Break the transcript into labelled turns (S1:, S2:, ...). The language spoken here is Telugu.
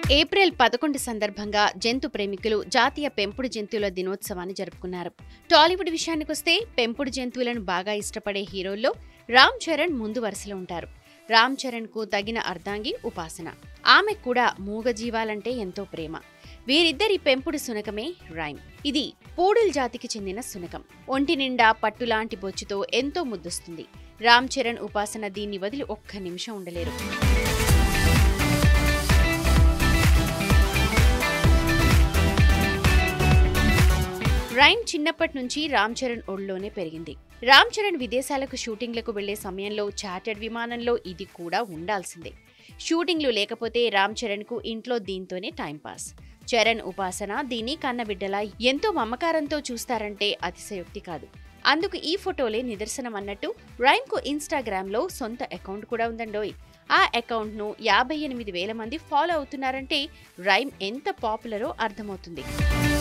S1: ఏప్రిల్ పదకొండు సందర్భంగా జంతు ప్రేమికులు జాతీయ పెంపుడు జంతువుల దినోత్సవాన్ని జరుపుకున్నారు టాలీవుడ్ విషయానికొస్తే పెంపుడు జంతువులను బాగా ఇష్టపడే హీరోల్లో రామ్ చరణ్ ముందు వరుసలో ఉంటారు రామ్ చరణ్ కు తగిన అర్ధాంగి ఉపాసన ఆమె కూడా మూగజీవాలంటే ఎంతో ప్రేమ వీరిద్దరి పెంపుడు సునకమే రైమ్ ఇది పూడుల్ జాతికి చెందిన సునకం ఒంటి నిండా పట్టులాంటి బొచ్చుతో ఎంతో ముద్దొస్తుంది రామ్ చరణ్ ఉపాసన దీన్ని వదిలి ఒక్క నిమిషం ఉండలేరు రైమ్ చిన్నప్పటి నుంచి రామ్ చరణ్ ఒళ్ళోనే పెరిగింది రామ్ చరణ్ విదేశాలకు షూటింగ్లకు వెళ్లే సమయంలో చార్టర్డ్ విమానంలో ఇది కూడా ఉండాల్సిందే షూటింగ్లు లేకపోతే రామ్ చరణ్ కు ఇంట్లో దీంతోనే టైంపాస్ చరణ్ ఉపాసన దీన్ని కన్నబిడ్డలా ఎంతో మమకారంతో చూస్తారంటే అతిశయోక్తి కాదు అందుకు ఈ ఫోటోలే నిదర్శనం అన్నట్టు రైమ్ కు ఇన్స్టాగ్రామ్ లో సొంత అకౌంట్ కూడా ఉందండోయ్ ఆ అకౌంట్ ను యాభై ఎనిమిది వేల మంది ఫాలో అవుతున్నారంటే రైమ్ ఎంత పాపులరో అర్థమవుతుంది